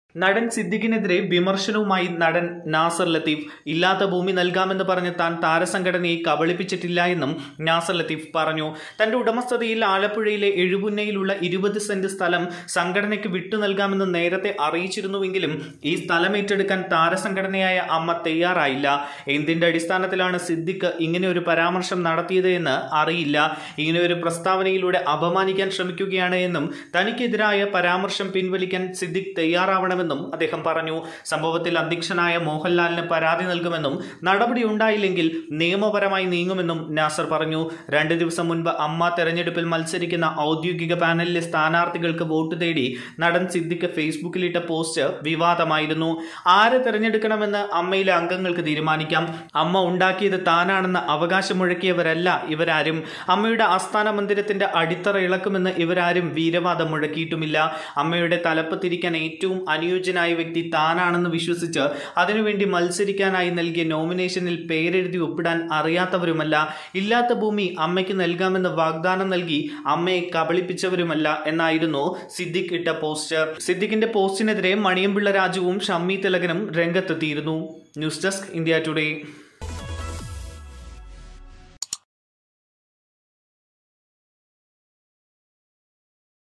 നടൻ സിദ്ദിഖിനെതിരെ വിമർശനവുമായി നടൻ നാസർ ലത്തീഫ് ഇല്ലാത്ത ഭൂമി നൽകാമെന്ന് പറഞ്ഞ് താൻ താരസംഘടനയെ കബളിപ്പിച്ചിട്ടില്ല എന്നും നാസർ ലത്തീഫ് പറഞ്ഞു തന്റെ ഉടമസ്ഥതയിൽ ആലപ്പുഴയിലെ എഴുപുന്നയിലുള്ള ഇരുപത് സെന്റ് സ്ഥലം സംഘടനയ്ക്ക് വിട്ടു നൽകാമെന്ന് നേരത്തെ അറിയിച്ചിരുന്നുവെങ്കിലും ഈ സ്ഥലം ഏറ്റെടുക്കാൻ താരസംഘടനയായ അമ്മ തയ്യാറായില്ല എന്തിന്റെ അടിസ്ഥാനത്തിലാണ് സിദ്ദിഖ് ഇങ്ങനെ ഒരു പരാമർശം നടത്തിയത് എന്ന് അറിയില്ല ഇങ്ങനെ ഒരു പ്രസ്താവനയിലൂടെ അപമാനിക്കാൻ ശ്രമിക്കുകയാണ് എന്നും തനിക്കെതിരായ പരാമർശം പിൻവലിക്കാൻ സിദ്ദിഖ് തയ്യാറാവണമെന്നും അദ്ദേഹം പറഞ്ഞു സംഭവത്തിൽ അധ്യക്ഷനായ മോഹൻലാലിന് പരാതി നൽകുമെന്നും നടപടി ഉണ്ടായില്ലെങ്കിൽ നിയമപരമായി നീങ്ങുമെന്നും നാസർ പറഞ്ഞു രണ്ട് ദിവസം മുൻപ് അമ്മ തെരഞ്ഞെടുപ്പിൽ മത്സരിക്കുന്ന ഔദ്യോഗിക പാനലിലെ സ്ഥാനാർത്ഥികൾക്ക് വോട്ട് തേടി നടൻ സിദ്ദിഖ് ഫേസ്ബുക്കിലിട്ട പോസ്റ്റ് വിവാദമായിരുന്നു ആരെ തെരഞ്ഞെടുക്കണമെന്ന് അമ്മയിലെ അംഗങ്ങൾക്ക് തീരുമാനിക്കാം അമ്മ ഉണ്ടാക്കിയത് താനാണെന്ന് അവകാശം മുഴക്കിയവരല്ല ഇവരാരും അമ്മയുടെ ആസ്ഥാന മന്ദിരത്തിന്റെ അടിത്തറ ഇളക്കുമെന്ന് ഇവരാരും വീരവാദം മുഴക്കിയിട്ടുമില്ല അമ്മയുടെ തലപ്പ് തിരിക്കാൻ ഏറ്റവും അനുയോജ്യനായ വ്യക്തി താനാണെന്ന് വിശ്വസിച്ച് അതിനുവേണ്ടി മത്സരിക്കാനായി നൽകിയ നോമിനേഷനിൽ പേരെഴുതി ഒപ്പിടാൻ അറിയാത്തവരുമല്ല ഇല്ലാത്ത ഭൂമി അമ്മയ്ക്ക് നൽകാമെന്ന് വാഗ്ദാനം നൽകി അമ്മയെ കബളിപ്പിച്ചവരുമല്ല എന്നായിരുന്നു സിദ്ദിഖ് ഇട്ട പോസ്റ്റ് സിദ്ദിഖിന്റെ പോസ്റ്റിനെതിരെ മണിയമ്പിള്ള രാജുവും ഷമ്മി തിലകനും രംഗത്തെത്തിയിരുന്നു ന്യൂസ് ഡെസ്ക് ഇന്ത്യ ടുഡേ